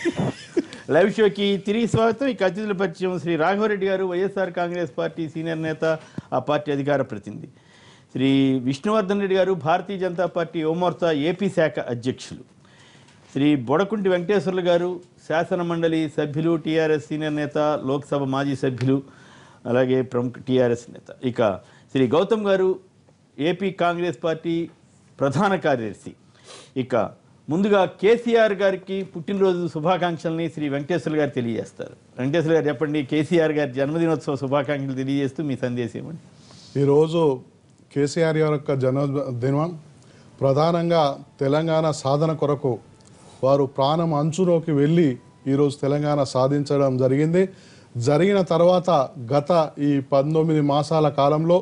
Live షోకి తిరిగి స్వాగతం ఈ అతిథుల పరిచయం శ్రీ రాఘవరెడ్డి గారు వైఎస్ఆర్ కాంగ్రెస్ పార్టీ సీనియర్ నేత ఆ పార్టీ అధికార ప్రతినిధి శ్రీ విష్ణువర్ధన్ రెడ్డి గారు భారతీయ జనతా పార్టీ యువమోర్చా ఏపీ శాఖ అధ్యక్షులు శ్రీ బొడకుంటి వెంకటేశ్వర్లు గారు శాసన మండలి సభ్యులు టీఆర్ఎస్ సీనియర్ నేత లోక్సభ మాజీ సభ్యులు అలాగే ప్రముఖ టీఆర్ఎస్ నేత ఇక శ్రీ గౌతమ్ గారు ఏపీ కాంగ్రెస్ పార్టీ ప్రధాన కార్యదర్శి ఇక ముందుగా కేసీఆర్ గారికి పుట్టినరోజు శుభాకాంక్షల్ని శ్రీ వెంకటేశ్వర్లు గారు తెలియజేస్తారు వెంకటేశ్వర గారు చెప్పండి కేసీఆర్ గారి జన్మదినోత్సవ శుభాకాంక్షలు తెలియజేస్తూ మీ సందేశం ఇవ్వండి ఈరోజు కేసీఆర్ గారి యొక్క జన్మదినం ప్రధానంగా తెలంగాణ సాధన కొరకు వారు ప్రాణం అంచులోకి వెళ్ళి ఈరోజు తెలంగాణ సాధించడం జరిగింది జరిగిన తర్వాత గత ఈ పంతొమ్మిది మాసాల కాలంలో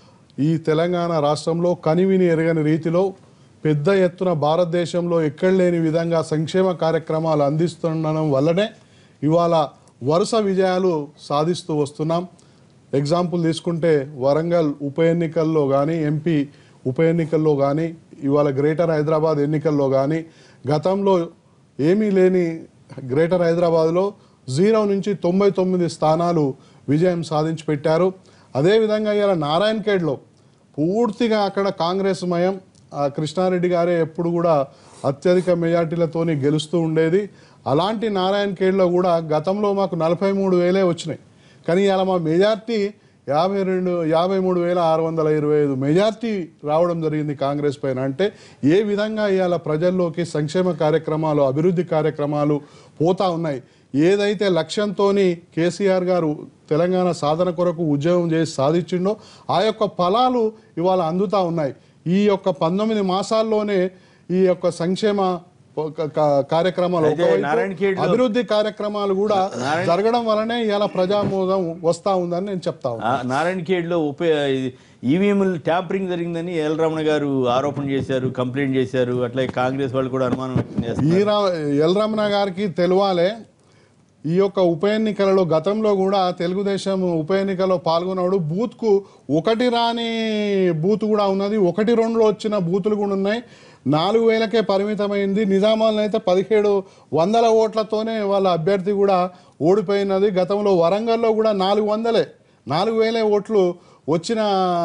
ఈ తెలంగాణ రాష్ట్రంలో కనివిని ఎరగని రీతిలో పెద్ద ఎత్తున భారతదేశంలో ఎక్కడ లేని విధంగా సంక్షేమ కార్యక్రమాలు అందిస్తుండడం వల్లనే ఇవాళ వరుస విజయాలు సాధిస్తూ వస్తున్నాం ఎగ్జాంపుల్ తీసుకుంటే వరంగల్ ఉప ఎన్నికల్లో కానీ ఎంపీ ఉప ఎన్నికల్లో కానీ ఇవాళ గ్రేటర్ హైదరాబాద్ ఎన్నికల్లో కానీ గతంలో ఏమీ లేని గ్రేటర్ హైదరాబాద్లో జీరో నుంచి తొంభై తొమ్మిది స్థానాలు విజయం సాధించి పెట్టారు అదేవిధంగా ఇలా నారాయణఖేడ్లో పూర్తిగా అక్కడ కాంగ్రెస్ మయం ఆ కృష్ణారెడ్డి గారే ఎప్పుడు కూడా అత్యధిక మెజార్టీలతోని గెలుస్తూ ఉండేది అలాంటి నారాయణఖేడ్లో కూడా గతంలో మాకు నలభై మూడు వేలే వచ్చినాయి కానీ ఇలా మా మెజార్టీ యాభై రెండు యాభై మూడు వేల ఆరు వందల ఇరవై ఐదు మెజార్టీ రావడం జరిగింది కాంగ్రెస్ పైన అంటే ఏ విధంగా ఇవాళ ప్రజల్లోకి సంక్షేమ కార్యక్రమాలు అభివృద్ధి కార్యక్రమాలు పోతా ఉన్నాయి ఏదైతే లక్ష్యంతో కేసీఆర్ గారు తెలంగాణ సాధన కొరకు ఉద్యోగం చేసి సాధించిండో ఆ యొక్క ఫలాలు ఇవాళ అందుతా ఉన్నాయి ఈ యొక్క పంతొమ్మిది మాసాల్లోనే ఈ యొక్క సంక్షేమ ఒక కా- కార్యక్రమాలు అయితే ఒకవైపు నారాయణఖేడ్లో- అభివృద్ధి కార్యక్రమాలు కూడా జరగడం వలనే ఇలా ప్రజామోదం వస్తా ఉందని నేను చెప్తా ఉన్నాను ఆ నారాయణఖేడ్లో ఉప ఈవీఎంలు ట్యాంపరింగ్ జరిగిందని ఎల్ రమణ గారు ఆరోపణ చేశారు కంప్లైంట్ చేశారు అట్లాగే కాంగ్రెస్ వాళ్ళు కూడా అనుమానం వ్యక్తం చేస్తారు ఈ రా ఎల్ రమణ గారికి తెలియాలే ఈ యొక్క ఉప ఎన్నికలలో గతంలో కూడా తెలుగుదేశం ఉప ఎన్నికలో పాల్గొన్నాడు బూత్కు ఒకటి రాని బూత్ కూడా ఉన్నది ఒకటి రెండులో వచ్చిన బూతులు కూడా ఉన్నాయి నాలుగు వేలకే పరిమితమైంది నిజామాబాద్ అయితే పదిహేడు వందల ఓట్లతోనే వాళ్ళ అభ్యర్థి కూడా ఓడిపోయినది గతంలో వరంగల్లో కూడా నాలుగు వందలే నాలుగు వేలే ఓట్లు వచ్చిన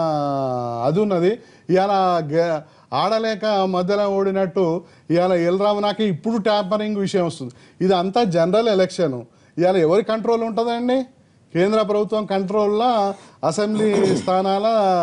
అది ఉన్నది ఇవాళ గె- ఆడలేక మధ్యలో ఓడినట్టు ఇవాళ ఎల్రామనాకి ఇప్పుడు ట్యాంపరింగ్ విషయం వస్తుంది ఇది అంతా జనరల్ ఎలక్షన్ ఇవాళ ఎవరి కంట్రోల్ ఉంటుందండి కేంద్ర ప్రభుత్వం కంట్రోల్లో అసెంబ్లీ స్థానాల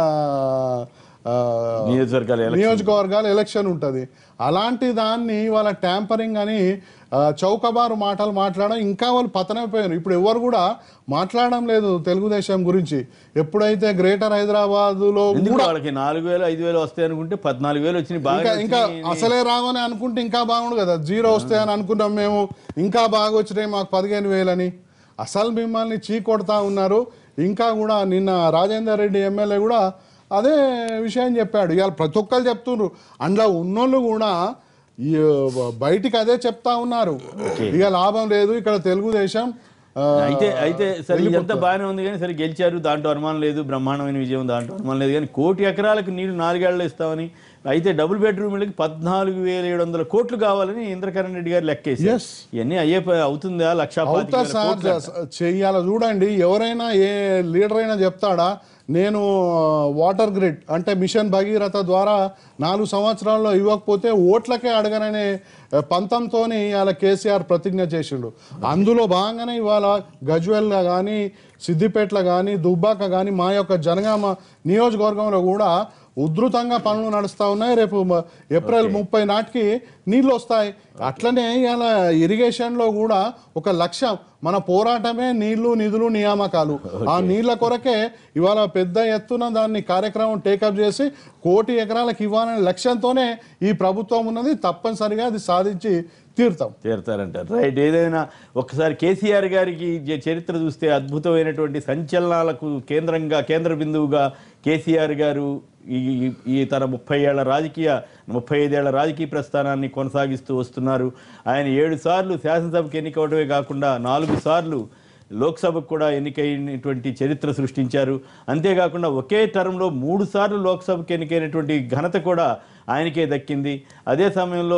ఆ, నియోజకవర్గాల ఎలక్షన్. నియోజకవర్గాల ఎలక్షన్ ఉంటుంది అలాంటి దాన్ని వాళ్ళ ట్యాంపరింగ్ అని ఆ, చౌకబారు మాటలు మాట్లాడడం ఇంకా వాళ్ళు పతనైపోయారు ఇప్పుడు ఎవరు కూడా మాట్లాడడం లేదు తెలుగుదేశం గురించి ఎప్పుడైతే గ్రేటర్ హైదరాబాదులో ఎందుకు వాళ్ళకి నాలుగు వేలు ఐదు వేలు వస్తాయి అనుకుంటే పద్నాలుగు వేలు వచ్చినాయి ఇంకా బాగా ఇంకా అసలే రావని అనుకుంటే ఇంకా బాగుండు కదా జీరో వస్తాయని అనుకున్నాం మేము ఇంకా బాగా వచ్చినాయి మాకు పదిహేను వేలని అసలు మిమ్మల్ని చీ కొడతా ఉన్నారు ఇంకా కూడా నిన్న రాజేందర్ రెడ్డి ఎమ్మెల్యే కూడా అదే విషయం చెప్పాడు ఇవాళ ప్రతి ఒక్కరు చెప్తున్నారు అందులో ఉన్నోళ్ళు కూడా ఈ బయటికి అదే చెప్తా ఉన్నారు ఇక లాభం లేదు ఇక్కడ తెలుగుదేశం ఆ, అయితే అయితే సరే ఇదంతా బాగానే ఉంది కానీ సరే గెలిచారు దాంట్లో అనుమానం లేదు బ్రహ్మాండమైన విజయం దాంట్లో అనుమానం లేదు కానీ కోటి ఎకరాలకు నీళ్లు నాలుగేళ్లలో ఇస్తామని అయితే డబుల్ బెడ్రూమ్లకి పద్నాలుగు వేల ఏడు వందల కోట్లు కావాలని ఇంద్రకరణ్ రెడ్డి గారు లెక్కేసి Yes. ఇవన్నీ అయ్యే ప- అవుతుందా లక్ష అవుతా సార్ చెయ్యాల చూడండి ఎవరైనా ఏ లీడర్ అయినా చెప్తాడా నేను వాటర్ గ్రిడ్ అంటే మిషన్ భగీరథ ద్వారా నాలుగు సంవత్సరాల్లో ఇవ్వకపోతే ఓట్లకే అడగననే పంతంతో ఇవాళ కేసీఆర్ ప్రతిజ్ఞ చేసిండు అందులో భాగంగానే ఇవాళ గజ్వెల్లో కానీ సిద్దిపేటలో కానీ దుబ్బాక కానీ మా యొక్క జనగామ నియోజకవర్గంలో కూడా ఉధృతంగా పనులు నడుస్తూ ఉన్నాయి రేపు మ- ఏప్రిల్ ముప్పై నాటికి నీళ్ళు వస్తాయి అట్లనే ఇలా ఇరిగేషన్లో కూడా ఒక లక్ష్యం మన పోరాటమే నీళ్లు నిధులు నియామకాలు ఆ నీళ్ల కొరకే ఇవాళ పెద్ద ఎత్తున దాన్ని కార్యక్రమం టేకప్ చేసి కోటి ఎకరాలకు ఇవ్వాలనే లక్ష్యంతోనే ఈ ప్రభుత్వం ఉన్నది తప్పనిసరిగా అది సాధించి తీరుతాం తీరుతారంటారు రైట్ ఏదైనా ఒకసారి కేసీఆర్ గారికి జ- చరిత్ర చూస్తే అద్భుతమైనటువంటి సంచలనాలకు కేంద్రంగా కేంద్ర బిందువుగా కేసీఆర్ గారు ఈ ఈ- ఈ తన ముప్పై ఏళ్ల రాజకీయ ముప్పై ఐదేళ్ల రాజకీయ ప్రస్థానాన్ని కొనసాగిస్తూ వస్తున్నారు ఆయన ఏడు సార్లు శాసనసభకు ఎన్నికవడమే కాకుండా నాలుగు సార్లు లోక్సభకు కూడా ఎన్నికైనటువంటి చరిత్ర సృష్టించారు అంతేకాకుండా ఒకే టర్మ్లో మూడు సార్లు లోక్సభకు ఎన్నికైనటువంటి ఘనత కూడా ఆయనకే దక్కింది అదే సమయంలో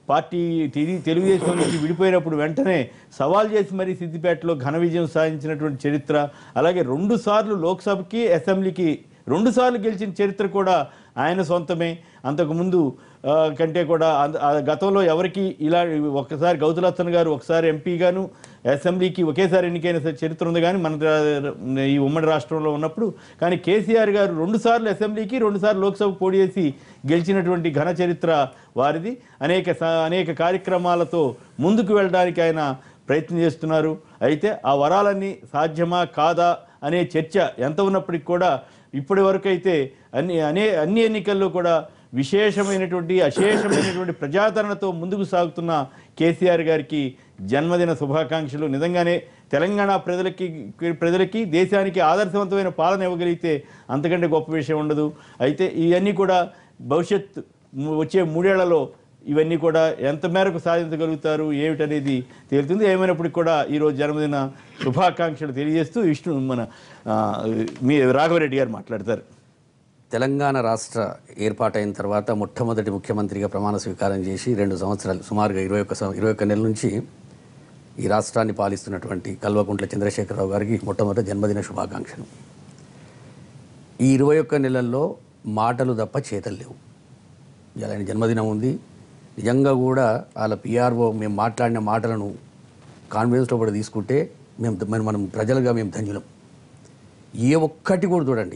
పార్టీ తిరిగి తెలుగుదేశం నుంచి విడిపోయినప్పుడు వెంటనే సవాల్ చేసి మరీ సిద్దిపేటలో ఘన విజయం సాధించినటువంటి చరిత్ర అలాగే రెండు సార్లు లోక్సభకి అసెంబ్లీకి రెండు సార్లు గెలిచిన చరిత్ర కూడా ఆయన సొంతమే అంతకుముందు ఆ, కంటే కూడా అంద- ఆ గతంలో ఎవరికి ఇలా ఒక్కసారి గౌతులత్తన్ గారు ఒకసారి ఎంపీగాను అసెంబ్లీకి ఒకేసారి ఎన్నికైన స- చరిత్ర ఉంది కానీ మన రా- ఈ ఉమ్మడి రాష్ట్రంలో ఉన్నప్పుడు కానీ కేసీఆర్ గారు రెండు సార్లు అసెంబ్లీకి రెండు సార్లు లోక్సభకు పోటీ చేసి గెలిచినటువంటి ఘన చరిత్ర వారిది అనేక స- అనేక కార్యక్రమాలతో ముందుకు వెళ్ళడానికి ఆయన ప్రయత్నం చేస్తున్నారు అయితే ఆ వరాలన్నీ సాధ్యమా కాదా అనే చర్చ ఎంత ఉన్నప్పటికీ కూడా ఇప్పటి వరకు అయితే అన్ని అనే అన్ని ఎన్నికల్లో కూడా విశేషమైనటువంటి అశేషమైనటువంటి ప్రజాదరణతో ముందుకు సాగుతున్న కేసీఆర్ గారికి జన్మదిన శుభాకాంక్షలు నిజంగానే తెలంగాణ ప్రజలకి ప్రజలకి దేశానికి ఆదర్శవంతమైన పాలన ఇవ్వగలిగితే అంతకంటే గొప్ప విషయం ఉండదు అయితే ఇవన్నీ కూడా భవిష్యత్ ము- వచ్చే మూడేళ్లలో ఇవన్నీ కూడా ఎంత మేరకు సాధించగలుగుతారు ఏమిటనేది తేలుతుంది ఏమైనప్పటికీ కూడా ఈరోజు జన్మదిన శుభాకాంక్షలు తెలియజేస్తూ విష్ణు మన ఆ, మీ రాఘవరెడ్డి గారు మాట్లాడతారు తెలంగాణ రాష్ట్ర ఏర్పాటైన తర్వాత మొట్టమొదటి ముఖ్యమంత్రిగా ప్రమాణ స్వీకారం చేసి రెండు సంవత్సరాలు సుమారుగా ఇరవై ఒక్క సం- ఇరవై ఒక్క నెలల నుంచి ఈ రాష్ట్రాన్ని పాలిస్తున్నటువంటి కల్వకుంట్ల చంద్రశేఖరరావు గారికి మొట్టమొదటి జన్మదిన శుభాకాంక్షలు ఈ ఇరవై ఒక్క నెలల్లో మాటలు తప్ప చేతలు లేవు ఇవాళ ఆయన జన్మదినం ఉంది నిజంగా కూడా వాళ్ళ పిఆర్ఓ మేము మాట్లాడిన మాటలను కాన్ఫిడెన్స్లో కూడా తీసుకుంటే మేము మనం- మనం ప్రజలుగా మేము ధన్యులం ఏ ఒక్కటి కూడా చూడండి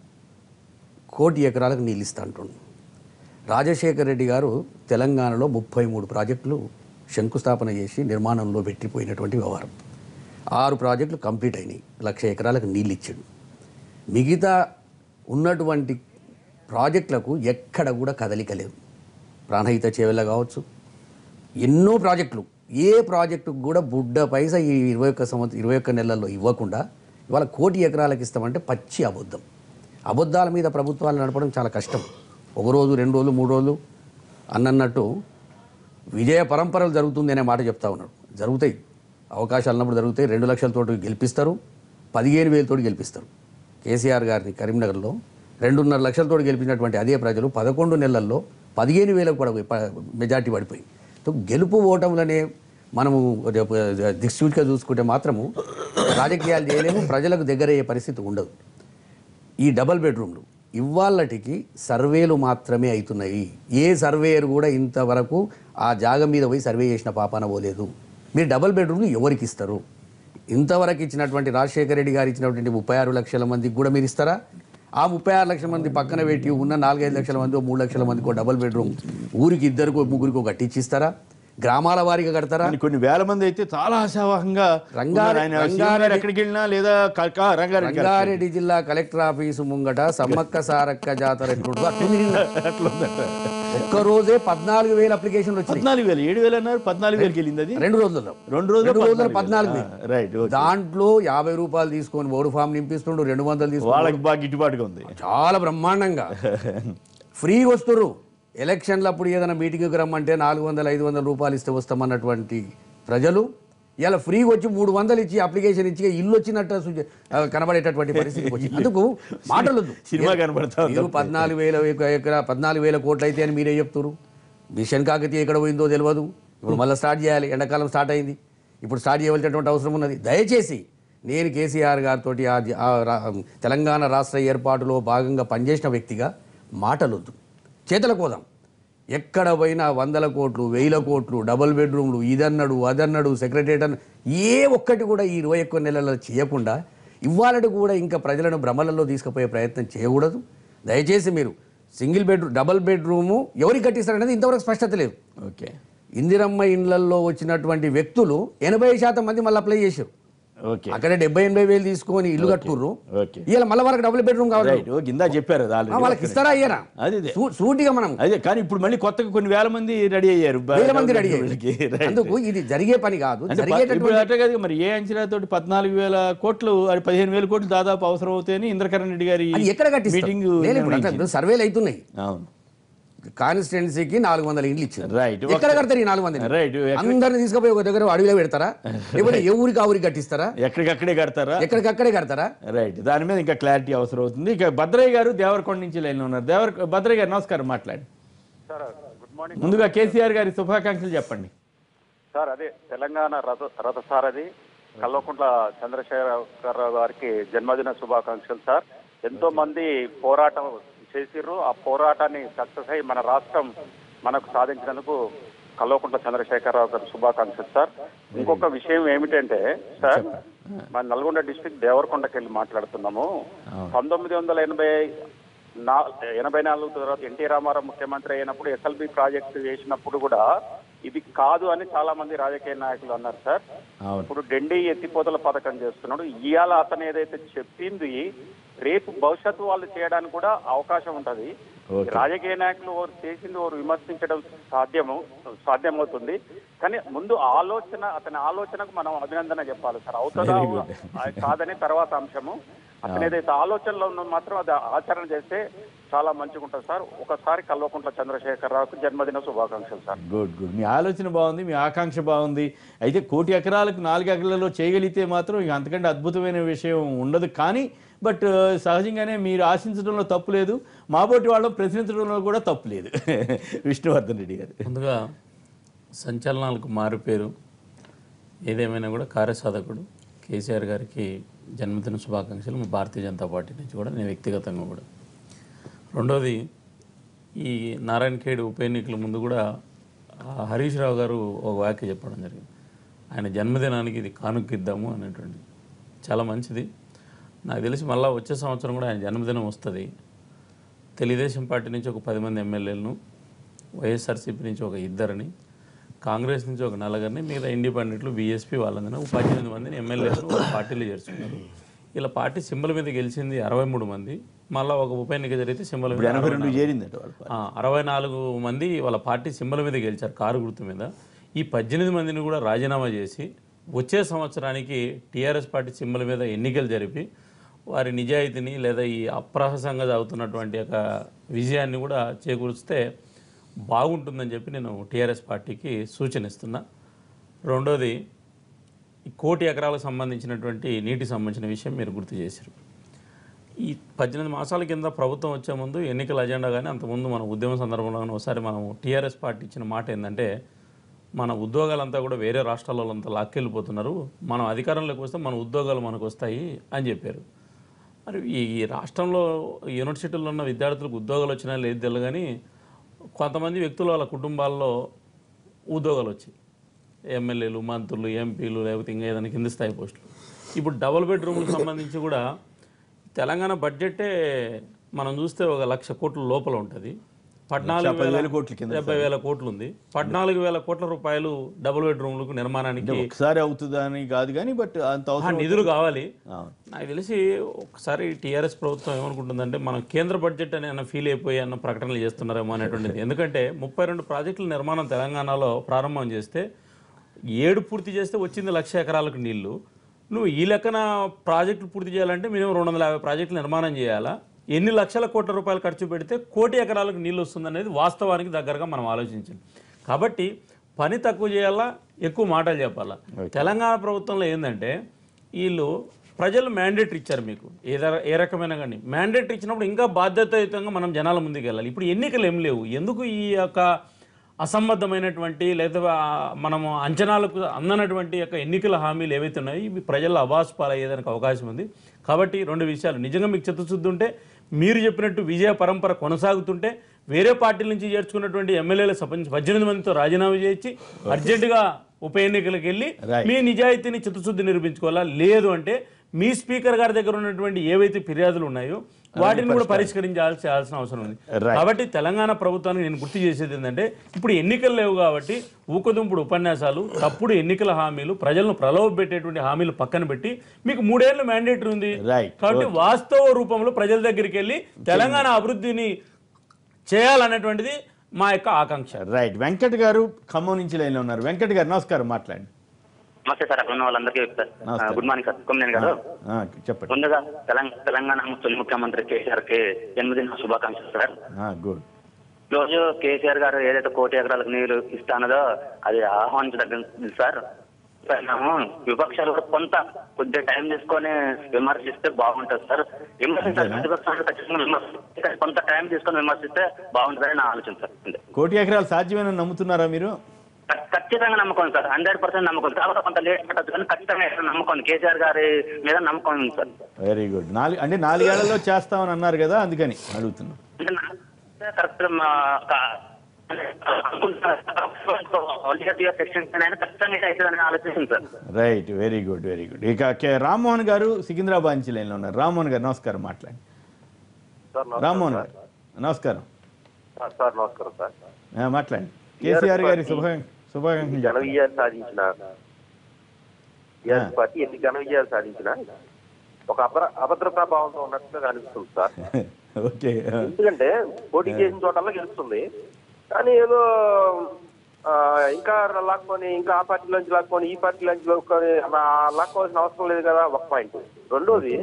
కోటి ఎకరాలకు నీళ్ళు ఇస్తా అంటుండు రాజశేఖర రెడ్డి గారు తెలంగాణలో ముప్పై మూడు ప్రాజెక్టులు శంకుస్థాపన చేసి నిర్మాణంలో పెట్టిపోయినటువంటి వ్యవహారం ఆరు ప్రాజెక్టులు కంప్లీట్ అయినాయి లక్ష ఎకరాలకు నీళ్ళు ఇచ్చాడు మిగతా ఉన్నటువంటి ప్రాజెక్టులకు ఎక్కడ కూడా కదలిక లేదు ప్రాణహిత చేవెళ్ళ కావచ్చు ఎన్నో ప్రాజెక్టులు ఏ ప్రాజెక్టుకు కూడా బుడ్డ పైసా ఈ ఇరవై ఒక్క సంవత్సరం ఇరవై ఒక్క నెలల్లో ఇవ్వకుండా ఇవాళ కోటి ఎకరాలకు ఇస్తామంటే పచ్చి అబద్ధం అబద్ధాల మీద ప్రభుత్వాలు నడపడం చాలా కష్టం ఒక రోజు రెండు రోజులు మూడు రోజులు అన్నట్టు విజయ పరంపరలు జరుగుతుంది అనే మాట చెప్తా ఉన్నాడు జరుగుతాయి అవకాశాలు ఉన్నప్పుడు జరుగుతాయి రెండు లక్షలతోటి గెలిపిస్తారు పదిహేను వేలతోటి గెలిపిస్తారు కేసీఆర్ గారిని కరీంనగర్లో రెండున్నర లక్షలతోటి గెలిపినటువంటి అదే ప్రజలు పదకొండు నెలల్లో పదిహేను వేలకు కూడా ప- మెజార్టీ పడిపోయి సో గెలుపు ఓటములనే మనము దిక్సూచిగా చూసుకుంటే మాత్రము రాజకీయాలు చేయలేము ప్రజలకు దగ్గరయ్యే పరిస్థితి ఉండదు ఈ డబల్ బెడ్రూమ్లు ఇవాళటికి సర్వేలు మాత్రమే అవుతున్నాయి ఏ సర్వేయర్ కూడా ఇంతవరకు ఆ జాగ మీద పోయి సర్వే చేసిన పాపాన పోలేదు మీరు డబల్ బెడ్రూమ్లు ఎవరికి ఇస్తారు ఇంతవరకు ఇచ్చినటువంటి రాజశేఖర రెడ్డి గారు ఇచ్చినటువంటి ముప్పై ఆరు లక్షల మందికి కూడా మీరు ఇస్తారా ఆ ముప్పై ఆరు లక్షల మంది పక్కన పెట్టి ఉన్న నాలుగైదు లక్షల మంది మూడు లక్షల మందికి డబల్ బెడ్రూమ్ ఊరికి ఇద్దరికో ముగ్గురికో కట్టించిస్తారా గ్రామాల వారీగా కడతారా కానీ కొన్ని వేల మంది అయితే చాలా ఆశావహంగా రంగారె- ఉన్నారు. ఆయన సీఎం గారు రంగారెడ్డి- ఎక్కడికి వెళ్ళినా లేదా క- క- రంగారెడ్డి గారు రంగారెడ్డి జిల్లా కలెక్టర్ ఆఫీసు ముంగట సమ్మక్క సారక్క జాతర ఎట్లుంటుందో అట్లుంది నిన్న. ఒక్క రోజే పద్నాలుగు వేల అప్లికేషన్లు వచ్చినాయి పద్నాలుగు వేలు ఏడు వేలు అన్నారు పద్నాలుగు వేలకి వెళ్ళింది అది రెండు రోజుల్లో రెండు రోజులు రెండు రోజులు పద్నాలుగు వేలు. Right okay. దాంట్లో యాభై రూపాయలు తీసుకొని ఓడు ఫామ్ నింపిస్తుండు రెండు వందలు తీసుకొని వాళ్ళకి బాగా గిట్టుబాటుగా ఉంది చాలా బ్రహ్మాండంగా ఫ్రీగా వస్తుర్రు ఎలక్షన్లు అప్పుడు ఏదైనా మీటింగ్కి రమ్మంటే నాలుగు వందలు ఐదు వందల రూపాయలు ఇస్తే వస్తామన్నటువంటి ప్రజలు ఇలా ఫ్రీగా వచ్చి మూడు వందలు ఇచ్చి అప్లికేషన్ ఇచ్చి ఇల్లు వచ్చినట్టు సూచ- ఆ, కనబడేటటువంటి పరిస్థితి వచ్చింది అందుకు మాటలు సినిమా కనబడతా ఉంది. మీరు పద్నాలుగు వేల ఎకరా పద్నాలుగు వేల కోట్లు అయితే అని మీరే చెప్తారు మిషన్ కాకతీయ ఎక్కడ పోయిందో తెలియదు ఇప్పుడు మళ్ళీ స్టార్ట్ చేయాలి ఎండాకాలం స్టార్ట్ అయింది ఇప్పుడు స్టార్ట్ చేయవలసినటువంటి అవసరం ఉన్నది దయచేసి నేను కేసీఆర్ గారితో తెలంగాణ రాష్ట్ర ఏర్పాటులో భాగంగా పనిచేసిన వ్యక్తిగా మాటలొద్దు చేతల కోదాం ఎక్కడ పోయినా వందల కోట్లు వేల కోట్లు డబుల్ బెడ్రూమ్లు ఇదన్నాడు అదన్నాడు సెక్రటరేట్ అన్న ఏ ఒక్కటి కూడా ఈ ఇరవై ఒక్క నెలల్లో చేయకుండా ఇవాళటి కూడా ఇంకా ప్రజలను భ్రమలలో తీసుకుపోయే ప్రయత్నం చేయకూడదు దయచేసి మీరు సింగిల్ బెడ్రూమ్ డబుల్ బెడ్రూము ఎవరికి కట్టిస్తారనేది ఇంతవరకు స్పష్టత లేదు ఓకే ఇందిరమ్మ ఇండ్లల్లో వచ్చినటువంటి వ్యక్తులు ఎనభై శాతం మంది మళ్ళీ అప్లై చేశారు ఓకే అక్కడ డెబ్బై ఎనభై వేలు తీసుకొని ఇల్లు కట్టుకుర్రు ఓకే ఇలా మళ్ళీ వాళ్ళకి డబుల్ బెడ్రూమ్ కావాలి రైట్ ఓకే ఇందా చెప్పారు అది ఆ, already. వాళ్ళకి ఇస్తారా అయ్యారా అది ఇదే. సూ- సూటిగా మనం అదే కానీ ఇప్పుడు మళ్ళీ కొత్తగా కొన్ని వేల మంది రెడీ అయ్యారు వేల మంది రెడీ వీళ్ళకి. Right. అందుకు ఇది జరిగే పని కాదు అంటే ప- ఇప్పుడు జరిగేటటువంటి అట్లా కాదు మరి ఏ అంచనాతోటి పద్నాలుగు వేల కోట్లు అది పదిహేను వేల కోట్లు దాదాపు అవసరం అవుతాయని ఇంద్రకరణ్ రెడ్డి గారి అది ఎక్కడ కట్టిస్తారు మీటింగ్ నేను ఇప్పుడు అంటే ఇప్పుడు సర్వేలు అవుతున్నాయి అవును కాన్స్టిట్యున్సీకి నాలుగు వందల ఇండ్లు ఇచ్చారు రైట్ ఎక్కడ కడతారు ఈ నాలుగు వందలు రైట్ అందరిని తీసుకుపోయి ఒక దగ్గర అడవిలో పెడతారా లేకపోతే ఏ ఊరికి ఆ ఊరికి కట్టిస్తారా ఎక్కడికక్కడే కడతారా ఎక్కడికక్కడే కడతారా రైట్ దాని మీద ఇంకా క్లారిటీ అవసరం అవుతుంది ఇక భద్రయ్య గారు దేవరకొండ నుంచి లైన్లో ఉన్నారు దేవర భద్రయ్య గారు నమస్కారం మాట్లాడి సార్ గుడ్ మార్నింగ్ ముందుగా కేసీఆర్ గారి శుభాకాంక్షలు చెప్పండి సార్ అదే తెలంగాణ రథ రథసారథి కల్వకుంట్ల చంద్రశేఖరరావు గారికి జన్మదిన శుభాకాంక్షలు సార్ ఎంతో మంది పోరాటం చేసిర్రు ఆ పోరాటాన్ని సక్సెస్ అయ్యి మన రాష్ట్రం మనకు సాధించినందుకు కల్వకుంట్ల చంద్రశేఖరరావు గారి శుభాకాంక్షలు సార్ ఇంకొక విషయం ఏమిటంటే సార్ మన నల్గొండ డిస్టిక్ దేవరకొండకి వెళ్ళి మాట్లాడుతున్నాము పంతొమ్మిది వందల ఎనభై నా ఎనభై నాలుగు తర్వాత ఎన్టీ రామారావు ముఖ్యమంత్రి అయినప్పుడు ఎస్ఎల్బి ప్రాజెక్టు చేసినప్పుడు కూడా ఇది కాదు అని చాలా మంది రాజకీయ నాయకులు అన్నారు సార్ అవును ఇప్పుడు ఢిల్లీ ఎత్తిపోతల పథకం చేస్తున్నాడు ఇవాళ అతను ఏదైతే చెప్పింది రేపు భవిష్యత్తు వాళ్ళు చేయడానికి కూడా అవకాశం ఉంటది ఓకే. రాజకీయ నాయకులు వారు చేసింది వారు విమర్శించడం సాధ్యము సాధ్యమవుతుంది కానీ ముందు ఆలోచన అతని ఆలోచనకు మనం అభినందన చెప్పాలి సార్ అవుతుందా Very good. అది కాదని తర్వాత అంశము అతను ఏదైతే ఆలోచనలో ఉన్న మాత్రం అది ఆచరణ చేస్తే చాలా మంచిగా ఉంటుంది సార్ ఒకసారి కల్వకుంట్ల చంద్రశేఖరరావుకు జన్మదిన శుభాకాంక్షలు సార్ గుడ్ గుడ్ మీ ఆలోచన బాగుంది మీ ఆకాంక్ష బాగుంది అయితే కోటి ఎకరాలకు నాలుగు ఎకరాలలో చేయగలిగితే మాత్రం ఇక అంతకంటే అద్భుతమైన విషయం ఉండదు కానీ బట్ సహజంగానే మీరు ఆశించడంలో తప్పు లేదు మాబోటి వాళ్ళం ప్రశ్నించడంలో కూడా తప్పు లేదు విష్ణువర్ధన్ రెడ్డి గారు ముందుగా సంచలనాలకు మారుపేరు ఏదేమైనా కూడా కార్యసాధకుడు కేసీఆర్ గారికి జన్మదిన శుభాకాంక్షలు మా భారతీయ జనతా పార్టీ నుంచి కూడా నేను వ్యక్తిగతంగా కూడా రెండోది ఈ నారాయణ ఖేడ్ ఉప ఎన్నికల ముందు కూడా ఆ హరీష్ రావు గారు ఒక వ్యాఖ్య చెప్పడం జరిగింది ఆయన జన్మదినానికి ఇది కానుకిద్దాము అనేటువంటి చాలా మంచిది నాకు తెలిసి మళ్ళీ వచ్చే సంవత్సరం కూడా ఆయన జన్మదినం వస్తుంది తెలుగుదేశం పార్టీ నుంచి ఒక పది మంది ఎమ్మెల్యేలను వైఎస్ఆర్సీపీ నుంచి ఒక ఇద్దరిని కాంగ్రెస్ నుంచి ఒక నలుగురిని మిగతా ఇండిపెండెంట్లు బీఎస్పీ వాళ్ళందరినీ ఒక పద్దెనిమిది మందిని ఎమ్మెల్యేలను ఒక పార్టీలో చేర్చుకున్నారు ఇలా పార్టీ సింబల్ మీద గెలిచింది అరవై మూడు మంది మళ్ళీ ఒక ఉప ఎన్నిక జరిగితే సింబల్ ఇప్పుడు మీద ఎనభై రెండు చేరిందట వాళ్ళు ఆ, అరవై నాలుగు మంది వాళ్ళ పార్టీ సింబల్ మీద గెలిచారు కారు గుర్తు మీద ఈ పద్దెనిమిది మందిని కూడా రాజీనామా చేసి వచ్చే సంవత్సరానికి టీఆర్ఎస్ పార్టీ సింబల్ మీద ఎన్నికలు జరిపి వారి నిజాయితీని లేదా ఈ అప్రహసంగా సాగుతున్నటువంటి యొక్క విజయాన్ని కూడా చేకూరిస్తే బాగుంటుందని చెప్పి నేను టీఆర్ఎస్ పార్టీకి సూచన ఇస్తున్నా రెండోది ఈ కోటి ఎకరాలకు సంబంధించినటువంటి నీటికి సంబంధించిన విషయం మీరు గుర్తు చేశారు ఈ పద్దెనిమిది మాసాల కింద ప్రభుత్వం వచ్చే ముందు ఎన్నికల అజెండా కానీ అంతకుముందు మన ఉద్యమ సందర్భంలో కానీ ఒకసారి మనం టీఆర్ఎస్ పార్టీ ఇచ్చిన మాట ఏంటంటే మన ఉద్యోగాలంతా కూడా వేరే రాష్ట్రాలలో అంతా లాక్కెళ్ళిపోతున్నారు మనం అధికారంలోకి వస్తే మన ఉద్యోగాలు మనకు వస్తాయి అని చెప్పారు మరి ఈ ఈ రాష్ట్రంలో యూనివర్సిటీల్లో ఉన్న విద్యార్థులకు ఉద్యోగాలు వచ్చినా లేదు తెలియదు కానీ కొంతమంది వ్యక్తులు వాళ్ళ కుటుంబాల్లో ఉద్యోగాలు వచ్చాయి ఎమ్మెల్యేలు మంత్రులు ఎంపీలు లేకపోతే ఇంకా ఏదైనా కింది స్థాయి పోస్టులు ఇప్పుడు డబుల్ బెడ్రూమ్లకు సంబంధించి కూడా తెలంగాణ బడ్జెటే మనం చూస్తే ఒక లక్ష కోట్ల లోపల ఉంటుంది పద్నాలుగు వేల పదివేల కోట్ల కింద డెబ్బై వేల కోట్లు ఉంది పద్నాలుగు వేల కోట్ల రూపాయలు డబుల్ బెడ్రూమ్లకు నిర్మాణానికి ఒకసారి అవుతుందని కాదు కానీ బట్ అంత ఆ అవసరం నిధులు కావాలి అవును. నాకు తెలిసి ఒకసారి టీఆర్ఎస్ ప్రభుత్వం ఏమనుకుంటుందంటే మనం కేంద్ర బడ్జెట్ అని అన్న ఫీల్ అయిపోయి అన్న ప్రకటనలు చేస్తున్నారేమో అనేటువంటిది ఎందుకంటే ముప్పై రెండు ప్రాజెక్టుల నిర్మాణం తెలంగాణలో ప్రారంభం చేస్తే ఏడు పూర్తి చేస్తే వచ్చింది లక్ష ఎకరాలకు నీళ్లు నువ్వు ఈ లెక్కన ప్రాజెక్టులు పూర్తి చేయాలంటే మినిమం రెండు వందల యాభై ప్రాజెక్టులు నిర్మాణం చేయాలా ఎన్ని లక్షల కోట్ల రూపాయలు ఖర్చు పెడితే కోటి ఎకరాలకు నీళ్ళు వస్తుందనేది వాస్తవానికి దగ్గరగా మనం ఆలోచించాలి కాబట్టి పని తక్కువ చేయాలా ఎక్కువ మాటలు చెప్పాలా తెలంగాణ ప్రభుత్వంలో ఏంటంటే వీళ్ళు ప్రజలు మ్యాండేట్ ఇచ్చారు మీకు ఏ ర- ఏ రకమైన కానీ మ్యాండేట్ ఇచ్చినప్పుడు ఇంకా బాధ్యతాయుతంగా మనం జనాల ముందుకు వెళ్ళాలి ఇప్పుడు ఎన్నికలు ఏం లేవు ఎందుకు ఈ యొక్క అసంబద్ధమైనటువంటి లేదా మనము అంచనాలకు అందనటువంటి యొక్క ఎన్నికల హామీలు ఏవైతే ఉన్నాయో ఇవి ప్రజల అవాస్ పాలయ్యేదానికి అవకాశం ఉంది కాబట్టి రెండు విషయాలు నిజంగా మీకు చిత్తశుద్ధి ఉంటే మీరు చెప్పినట్టు విజయ పరంపర కొనసాగుతుంటే వేరే పార్టీల నుంచి చేర్చుకున్నటువంటి ఎమ్మెల్యేల సపంచ్ పద్దెనిమిది మందితో రాజీనామా చేయించి అర్జెంటుగా ఉప ఎన్నికలకు వెళ్ళి Right. మీ నిజాయితీని చిత్తశుద్ధి నిరూపించుకోవాలా లేదు అంటే మీ స్పీకర్ గారి దగ్గర ఉన్నటువంటి ఏవైతే ఫిర్యాదులు ఉన్నాయో వాటిని కూడా పరిష్కరించాల్సి చేయాల్సిన అవసరం ఉంది Right. కాబట్టి తెలంగాణ ప్రభుత్వానికి నేను గుర్తు చేసేది ఏంటంటే ఇప్పుడు ఎన్నికలు లేవు కాబట్టి ఊకదుంపుడు ఉపన్యాసాలు తప్పుడు ఎన్నికల హామీలు ప్రజలను ప్రలోభ పెట్టేటువంటి హామీలు పక్కన పెట్టి మీకు మూడేళ్ళు మ్యాండేటరీ ఉంది Right. కాబట్టి వాస్తవ రూపంలో ప్రజల దగ్గరికి వెళ్ళి తెలంగాణ అభివృద్ధిని చేయాలనేటువంటిది మా యొక్క ఆకాంక్ష రైట్ వెంకట్ గారు ఖమ్మం నుంచి లైన్లో ఉన్నారు వెంకట్ గారు నమస్కారం మాట్లాడండి నమస్తే సార్ అక్కడ ఉన్న వాళ్ళందరికీ సార్ నమస్తే. గుడ్ మార్నింగ్ సార్ కొమ్మనేని గారు ఆ, చెప్పండి ముందుగా తెలంగాణ తెలంగాణ తొలి ముఖ్యమంత్రి కేసీఆర్ కి జన్మదిన శుభాకాంక్షలు సార్ గుడ్ ఈ రోజు కేసీఆర్ గారు ఏదైతే కోటి ఎకరాలకు నీరు ఇస్తానదో అది ఆహ్వానించదగ్గది సార్ మేము విపక్షాలు కూడా కొంత కొద్దిగా టైం తీసుకొని విమర్శిస్తే బాగుంటుంది సార్ విమర్శించాలి ప్రతిపక్షాలు ఖచ్చితంగా విమర్శిస్తే కానీ కొంత టైం తీసుకొని విమర్శిస్తే బాగుంటుందని నా ఆలోచన సార్ అంతే. కోటి ఎకరాలు సాధ్యమేనని నమ్ముతున్నారా మీరు ఖ- ఖచ్చితంగా నమ్మకం సార్ హండ్రెడ్ పర్సెంట్ నమ్మకం తర్వాత కొంత లేట్ పట్టదు కానీ ఖచ్చితంగా ఇక్కడ నమ్మకం ఉంది. కేసీఆర్ గారి మీద నమ్మకం ఉంది సార్ వెరీ గుడ్ నాలుగు అంటే నాలుగేళ్లలో చేస్తామని అన్నారు కదా అందుకని అడుగుతున్నాం అంటే నా- కరెక్ట్ మా క- అంటే ఎక్స్టెన్షన్ అయినా ఖచ్చితంగా ఇది అవుతుందని ఆలోచిస్తుంది sir right very good very good ఇక కె- రామ్మోహన్ గారు సికింద్రాబాద్ నుంచి లైన్లో ఉన్నారు రామ్మోహన్ గారు నమస్కారం మాట్లాడండి సార్ నమస్కారం రామ్మోహన్ గారు నమస్కారం సార్. సార్ నమస్కారం సార్ ఆ, మాట్లాడండి కేసీఆర్ గారి శుభ శుభాకాంక్షలు ఘన చెప్పండి విజయాలు సాధించిన టీఆర్ఎస్ పార్టీ ఎన్ని ఘన విజయాలు సాధించిన ఒక అభద్ర అభద్రతా భావంతో ఉన్నట్టుగా అనిపిస్తుంది సార్ ఓకే ఎందుకంటే పోటీ చేసిన చోటల్లో గెలుస్తుంది కానీ ఏదో ఆ, ఇంకా లాక్కొని ఇంకా ఆ పార్టీలోంచి లాక్కొని ఈ పార్టీలోంచి లాక్కొని అలా లాక్కోవాల్సిన అవసరం లేదు కదా ఒక పాయింట్ రెండోది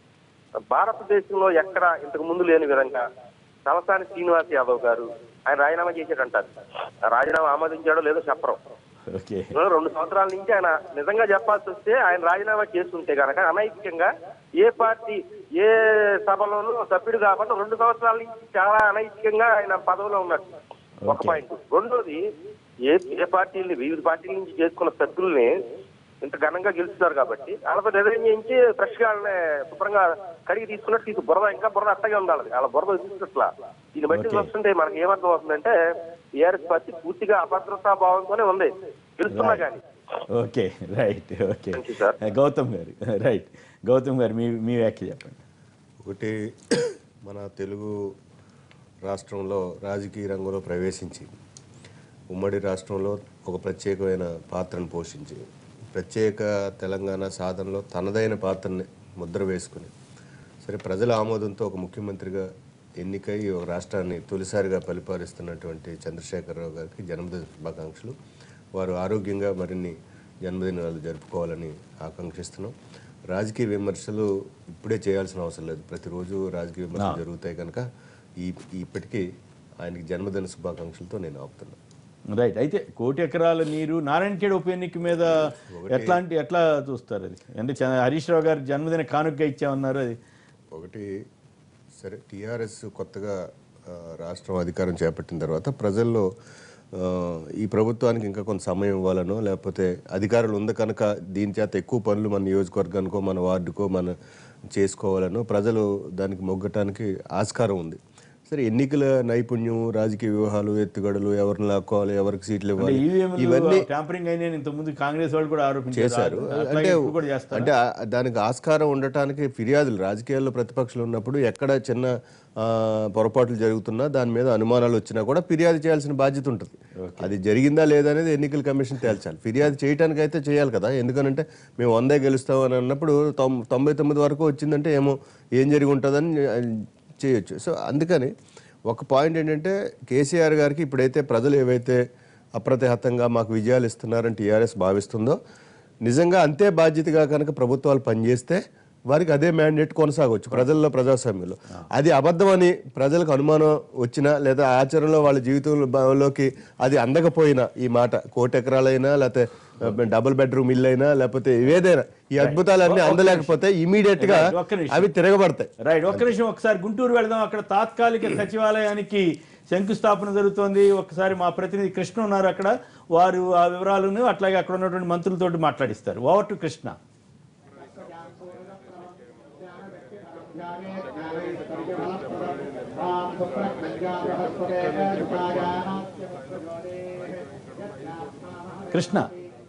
భారతదేశంలో ఎక్కడ ఇంతకు ముందు లేని విధంగా తలసాని శ్రీనివాస్ యాదవ్ గారు ఆయన రాజీనామా చేశాడంటారు ఆ రాజీనామా ఆమోదించాడో లేదో చెప్పరు ఓకే రెండు సంవత్సరాల నుంచి ఆయన నిజంగా చెప్పాల్సి వస్తే ఆయన రాజీనామా చేస్తుంటే కనుక అనైతికంగా ఏ పార్టీ ఏ సభలోనూ సభ్యుడు కాబట్టి రెండు సంవత్సరాల నుంచి చాలా అనైతికంగా ఆయన పదవిలో ఉన్నట్టు ఒక Okay. పాయింట్ రెండోది ఏ ఏ పార్టీని వివిధ పార్టీల నుంచి చేసుకున్న సభ్యుల్ని ఇంత ఘనంగా గెలుస్తున్నారు కాబట్టి వాళ్ళతో రిజైన్ చేయించి ఫ్రెష్ గా వాళ్ళని శుభ్రంగా కడిగి తీసుకున్నట్టు తీసు బురద ఇంకా బురద అట్టగే ఉండాలి వాళ్ళ బురద తీసుకుట్లా దీన్ని బట్టి Okay. చూస్తుంటే మనకి ఏమర్థం అవుతుందంటే టీఆర్ఎస్ పార్టీ పూర్తిగా అభద్రతా భావంతోనే ఉంది గెలుస్తున్నా కానీ okay right okay Thank you, sir. Gautam garu right Gautam గారు మీ మీ వ్యాఖ్య చెప్పండి ఒకటి మన తెలుగు రాష్ట్రంలో రాజకీయ రంగంలో ప్రవేశించి ఉమ్మడి రాష్ట్రంలో ఒక ప్రత్యేకమైన పాత్రను పోషించి ప్రత్యేక తెలంగాణ సాధనలో తనదైన పాత్రని ముద్ర వేసుకుని సరే ప్రజల ఆమోదంతో ఒక ముఖ్యమంత్రిగా ఎన్నికై ఒక రాష్ట్రాన్ని తొలిసారిగా పరిపాలిస్తున్నటువంటి చంద్రశేఖరరావు గారికి జన్మదిన శుభాకాంక్షలు వారు ఆరోగ్యంగా మరిన్ని జన్మదినాలు జరుపుకోవాలని ఆకాంక్షిస్తున్నాం రాజకీయ విమర్శలు ఇప్పుడే చేయాల్సిన అవసరం లేదు ప్రతిరోజు రాజకీయ విమర్శలు జరుగుతాయి కనుక ఈ ఇప్పటికీ ఆయనకి జన్మదిన శుభాకాంక్షలతో నేను ఆపుతున్నాను రైట్ అయితే కోటి ఎకరాల నీరు నారాయణఖేడ్ ఉప ఎన్నిక మీద ఎట్లాంటి ఎట్లా చూస్తారు అది అంటే చ- హరీష్ రావు గారు జన్మదిన కానుకగా ఇచ్చామన్నారు అది ఒకటి సరే టీఆర్ఎస్ కొత్తగా ఆ, రాష్ట్రం అధికారం చేపట్టిన తర్వాత ప్రజల్లో ఆ, ఈ ప్రభుత్వానికి ఇంకా కొంత సమయం ఇవ్వాలనో లేకపోతే అధికారులు ఉంది కనుక దీని చేత ఎక్కువ పనులు మన నియోజకవర్గానికో మన వార్డుకో మన చేసుకోవాలనో ప్రజలు దానికి మొగ్గటానికి ఆస్కారం ఉంది సరే ఎన్నికల నైపుణ్యం రాజకీయ వ్యూహాలు ఎత్తుగడలు ఎవరిని లాక్కోవాలి ఎవరికి సీట్లు అంటే ఇవ్వాలి ఈవీఎంలు ఇవన్నీ ట్యాంపరింగ్ అయిన ఇంత ముందు కాంగ్రెస్ వాళ్ళు కూడా ఆరోపించారు చేశారు అట్లాగే అంటే ఇప్పుడు కూడా చేస్తారు అంటే ఆ- దానికి ఆస్కారం ఉండటానికి ఫిర్యాదులు రాజకీయాల్లో ప్రతిపక్షాలు ఉన్నప్పుడు ఎక్కడ చిన్న ఆ, పొరపాట్లు జరుగుతున్నా దాని మీద అనుమానాలు వచ్చినా కూడా ఫిర్యాదు చేయాల్సిన బాధ్యత ఉంటుంది అది జరిగిందా లేదా అనేది ఎన్నికల కమిషన్ తేల్చాలి ఫిర్యాదు చేయడానికి అయితే చేయాలి కదా ఎందుకనంటే మేము వందే గెలుస్తాం అని అన్నప్పుడు తొం- తొంభై తొమ్మిది వరకు వచ్చిందంటే ఏమో ఏం జరిగి ఉంటుందని చేయొచ్చు సో అందుకని ఒక పాయింట్ ఏంటంటే కేసీఆర్ గారికి ఇప్పుడైతే ప్రజలు ఏవైతే అప్రతిహతంగా మాకు విజయాలు ఇస్తున్నారని టీఆర్ఎస్ భావిస్తుందో నిజంగా అంతే బాధ్యతగా కనుక ప్రభుత్వాలు పనిచేస్తే వారికి అదే మ్యాండేట్ కొనసాగవచ్చు ప్రజల్లో ప్రజాస్వామ్యంలో అది అబద్ధం అని ప్రజలకు అనుమానం వచ్చినా లేదా ఆచరణలో వాళ్ళ జీవితంలోకి అది అందకపోయినా ఈ మాట కోటి ఎకరాలైనా లేకపోతే డబుల్ బెడ్రూమ్ ఇల్లు అయినా లేకపోతే ఏదైనా ఈ అద్భుతాలన్నీ అందలేకపోతే ఇమీడియట్ గా Right. ఒక్క నిమిషం. అవి తిరగబడతాయి రైట్ ఒక్క నిమిషం ఒకసారి గుంటూరు వెళదాం అక్కడ తాత్కాలిక సచివాలయానికి శంకుస్థాపన జరుగుతోంది ఒకసారి మా ప్రతినిధి కృష్ణ ఉన్నారు అక్కడ వారు ఆ వివరాలను అట్లాగే అక్కడ ఉన్నటువంటి మంత్రులతోటి మాట్లాడిస్తారు over to Krishna Krishna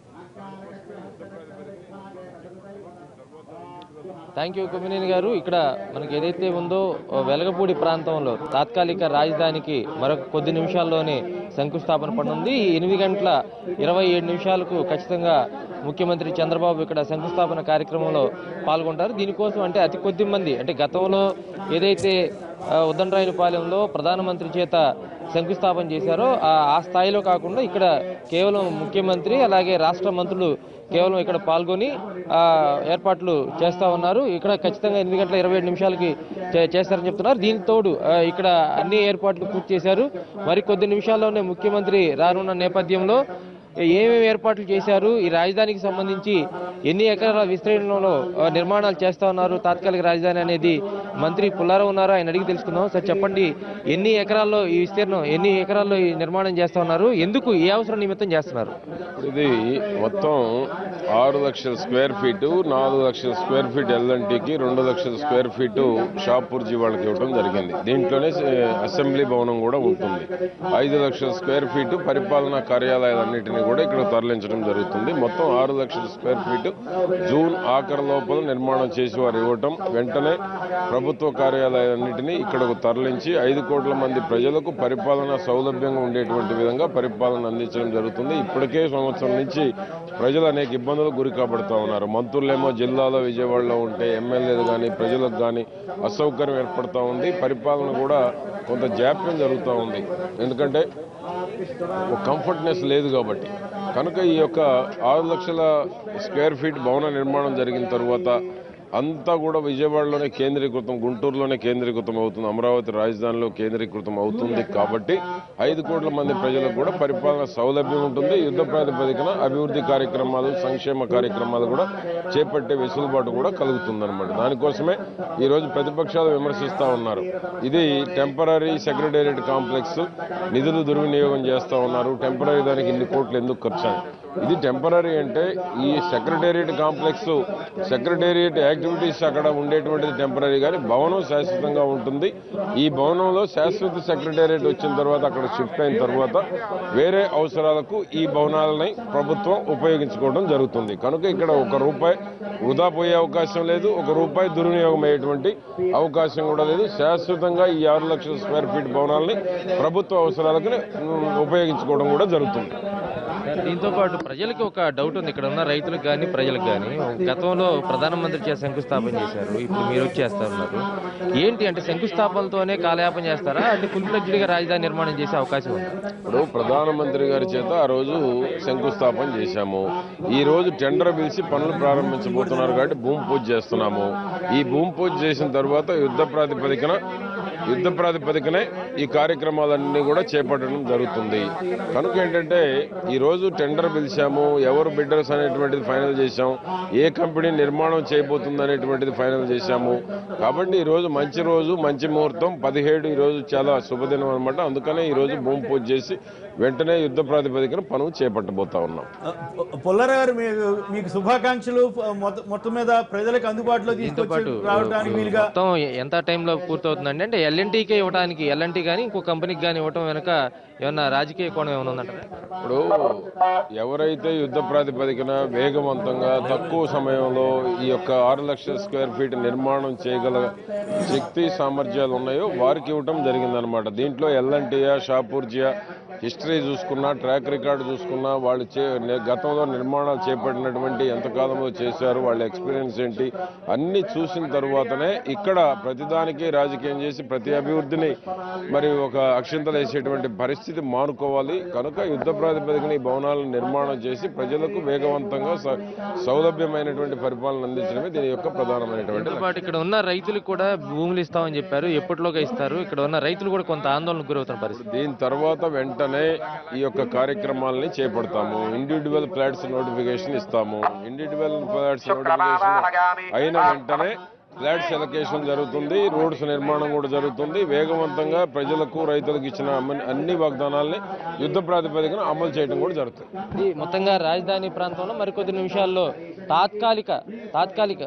thank you Kommineni garu ఇక్కడ మనకి ఏదైతే ఉందో వెలగపూడి ప్రాంతంలో తాత్కాలిక రాజధానికి మరొక కొద్ది నిమిషాల్లోనే శంకుస్థాపన పడనుంది ఈ ఎనిమిది గంటల ఇరవై ఏడు నిమిషాలకు ఖచ్చితంగా ముఖ్యమంత్రి చంద్రబాబు ఇక్కడ శంకుస్థాపన కార్యక్రమంలో పాల్గొంటారు దీనికోసం అంటే అతి కొద్ది మంది అంటే గతంలో ఏదైతే ఆ, ఉద్దండరాయనిపాలెంలో ప్రధానమంత్రి చేత శంకుస్థాపన చేశారో ఆ ఆ స్థాయిలో కాకుండా ఇక్కడ కేవలం ముఖ్యమంత్రి అలాగే రాష్ట్ర మంత్రులు కేవలం ఇక్కడ పాల్గొని ఆ, ఏర్పాట్లు చేస్తా ఉన్నారు ఇక్కడ ఖచ్చితంగా ఎనిమిది గంటల ఇరవై ఏడు నిమిషాలకి చే- చేస్తారని చెప్తున్నారు దీనికి తోడు ఆ, ఇక్కడ అన్ని ఏర్పాట్లు పూర్తి చేశారు మరి కొద్ది నిమిషాల్లోనే ముఖ్యమంత్రి రానున్న నేపథ్యంలో ఏమేమి ఏర్పాట్లు చేశారు ఈ రాజధానికి సంబంధించి ఎన్ని ఎకరాల విస్తీర్ణంలో ఆ, నిర్మాణాలు చేస్తా ఉన్నారు తాత్కాలిక రాజధాని అనేది మంత్రి పుల్లారావు ఉన్నారు ఆయన అడిగి తెలుసుకుందాం సార్ చెప్పండి ఎన్ని ఎకరాల్లో ఈ విస్తీర్ణం ఎన్ని ఎకరాల్లో ఈ నిర్మాణం చేస్తా ఉన్నారు ఎందుకు ఏ అవసరం నిమిత్తం చేస్తున్నారు ఇది మొత్తం ఆరు లక్షల స్క్వేర్ ఫీటు నాలుగు లక్షల స్క్వేర్ ఫీట్ ఎల్ఎన్టీకి రెండు లక్షల స్క్వేర్ ఫీటు షాపూర్జీ వాళ్ళకి ఇవ్వడం జరిగింది దీంట్లోనే స- అసెంబ్లీ భవనం కూడా ఉంటుంది ఐదు లక్షల స్క్వేర్ ఫీటు పరిపాలనా కార్యాలయాలన్నింటినీ కూడా ఇక్కడ తరలించడం జరుగుతుంది మొత్తం ఆరు లక్షల స్క్వేర్ ఫీటు జూన్ ఆఖరి లోపల నిర్మాణం చేసి వారు ఇవ్వటం వెంటనే ప్రభుత్వ కార్యాలయాలన్నింటినీ ఇక్కడకు తరలించి ఐదు కోట్ల మంది ప్రజలకు పరిపాలన సౌలభ్యంగా ఉండేటువంటి విధంగా పరిపాలన అందించడం జరుగుతుంది ఇప్పటికే సంవత్సరం నుంచి ప్రజలు అనేక ఇబ్బందులకు గురి కాబడుతూ ఉన్నారు మంత్రులేమో జిల్లాలో విజయవాడలో ఉంటే ఎమ్మెల్యేలు కానీ ప్రజలకు కానీ అసౌకర్యం ఏర్పడుతూ ఉంది పరిపాలన కూడా కొంత జాప్యం జరుగుతూ ఉంది ఎందుకంటే ఒక కంఫర్ట్నెస్ లేదు కాబట్టి కనుక ఈ యొక్క ఆరు లక్షల స్క్వేర్ ఫీట్ భవన నిర్మాణం జరిగిన తర్వాత అంతా కూడా విజయవాడలోనే కేంద్రీకృతం గుంటూరులోనే కేంద్రీకృతం అవుతుంది అమరావతి రాజధానిలో కేంద్రీకృతం అవుతుంది కాబట్టి ఐదు కోట్ల మంది ప్రజలకు కూడా పరిపాలన సౌలభ్యం ఉంటుంది యుద్ధ ప్రాతిపదికన అభివృద్ధి కార్యక్రమాలు సంక్షేమ కార్యక్రమాలు కూడా చేపట్టే వెసులుబాటు కూడా కలుగుతుందన్నమాట దానికోసమే ఈరోజు ప్రతిపక్షాలు విమర్శిస్తూ ఉన్నారు ఇది టెంపరీ సెక్రటేరియట్ కాంప్లెక్స్ నిధులు దుర్వినియోగం చేస్తూ ఉన్నారు టెంపరీ దానికి ఇన్ని కోట్లు ఎందుకు ఖర్చు అని ఇది టెంపరీ అంటే ఈ సెక్రటేరియట్ కాంప్లెక్స్ సెక్రటేరియట్ యాక్టివిటీస్ అక్కడ ఉండేటువంటిది టెంపరీ కానీ భవనం శాశ్వతంగా ఉంటుంది ఈ భవనంలో శాశ్వత సెక్రటేరియట్ వచ్చిన తర్వాత అక్కడ షిఫ్ట్ అయిన తర్వాత వేరే అవసరాలకు ఈ భవనాలని ప్రభుత్వం ఉపయోగించుకోవడం జరుగుతుంది కనుక ఇక్కడ ఒక రూపాయి వృధా పోయే అవకాశం లేదు ఒక రూపాయి దుర్వినియోగం అయ్యేటువంటి అవకాశం కూడా లేదు శాశ్వతంగా ఈ ఆరు లక్షల స్క్వేర్ ఫీట్ భవనాలని ప్రభుత్వ అవసరాలకు ఉమ్, ఉపయోగించుకోవడం కూడా జరుగుతుంది దీంతో పాటు ప్రజలకి ఒక డౌట్ ఉంది ఇక్కడ ఉన్న రైతులకు కానీ ప్రజలకు కానీ గతంలో ప్రధానమంత్రి చేసి శంకుస్థాపన చేశారు ఇప్పుడు మీరు వచ్చి చేస్తా ఉన్నారు ఏంటి అంటే శంకుస్థాపనతోనే కాలయాపన చేస్తారా అంటే ఫుల్ గా రాజధాని నిర్మాణం చేసే అవకాశం ఉంది ఇప్పుడు ప్రధానమంత్రి గారి చేత ఆ రోజు శంకుస్థాపన చేశాము ఈ రోజు టెండర్ పిలిచి పనులు ప్రారంభించబోతున్నారు కాబట్టి భూమి పూజ చేస్తున్నాము ఈ భూమి పూజ చేసిన తర్వాత యుద్ధ ప్రాతిపదికన యుద్ధ ప్రాతిపదికనే ఈ కార్యక్రమాలన్నీ కూడా చేపట్టడం జరుగుతుంది కనుక ఏంటంటే ఈ రోజు టెండర్ పిలిచాము ఎవరు బిడ్డర్స్ అనేటువంటిది ఫైనల్ చేశాం ఏ కంపెనీ నిర్మాణం చేయబోతుంది అనేటువంటిది ఫైనల్ చేశాము కాబట్టి ఈ రోజు మంచి రోజు మంచి ముహూర్తం పదిహేడు ఈ రోజు చాలా శుభదినం అనమాట అందుకనే ఈ రోజు భూమి పూజ చేసి వెంటనే యుద్ధ ప్రాతిపదికన పనులు చేపట్టబోతా ఉన్నాం పుల్లారావు గారు మీకు మీకు శుభాకాంక్షలు మొత్త- మొత్తం మీద ప్రజలకు అందుబాటులో దీంతో తీసుకొచ్చి పాటు రావడానికి వీలుగా మొత్తం ఎంత టైంలో పూర్తవుతుందండి అంటే ఎల్ఎన్టీకే ఇవ్వడానికి ఎల్ఎన్టీ కానీ ఇంకో కంపెనీకి కానీ ఇవ్వటం వెనక ఏమన్నా రాజకీయ కోణం ఏమైనా ఉందంటారా ఇప్పుడు ఎవరైతే యుద్ధ ప్రాతిపదికన వేగవంతంగా తక్కువ సమయంలో ఈ యొక్క ఆరు లక్షల స్క్వేర్ ఫీట్ నిర్మాణం చేయగల శక్తి సామర్థ్యాలు ఉన్నాయో వారికి ఇవ్వటం జరిగిందనమాట దీంట్లో ఎల్ఎన్టీయా షాపూర్జియా హిస్టరీ చూసుకున్నా ట్రాక్ రికార్డు చూసుకున్నా వాళ్ళు చే నే- గతంలో నిర్మాణాలు చేపట్టినటువంటి ఎంతకాలంలో చేశారు వాళ్ళ ఎక్స్పీరియన్స్ ఏంటి అన్ని చూసిన తర్వాతనే ఇక్కడ ప్రతిదానికి రాజకీయం చేసి ప్రతి అభివృద్ధిని మరి ఒక అక్షింతలు వేసేటువంటి పరిస్థితి మానుకోవాలి కనుక యుద్ధ ప్రాతిపదికన ఈ భవనాలను నిర్మాణం చేసి ప్రజలకు వేగవంతంగా స- సౌలభ్యమైనటువంటి పరిపాలన అందించడమే దీని యొక్క ప్రధానమైనటువంటి దీంతో పాటు ఇక్కడ ఉన్న రైతులకు కూడా భూములు ఇస్తామని చెప్పారు ఎప్పటిలోగా ఇస్తారు ఇక్కడ ఉన్న రైతులు కూడా కొంత ఆందోళనకు గురవుతున్న పరిస్థితి దీని తర్వాత వెంటనే ఈ యొక్క కార్యక్రమాలని చేపడతాము ఇండివిజువల్ ఫ్లాట్స్ నోటిఫికేషన్ ఇస్తాము ఇండివిజువల్ ఫ్లాట్స్ నోటిఫికేషన్ అయిన వెంటనే ఫ్లాట్స్ ఎలకేషన్ జరుగుతుంది రోడ్స్ నిర్మాణం కూడా జరుగుతుంది వేగవంతంగా ప్రజలకు రైతులకు ఇచ్చిన అమ్మ- అన్ని వాగ్దానాల్ని యుద్ధ ప్రాతిపదికన అమలు చేయడం కూడా జరుగుతుంది ఇది మొత్తంగా రాజధాని ప్రాంతంలో మరికొద్ది నిమిషాల్లో తాత్కాలిక తాత్కాలిక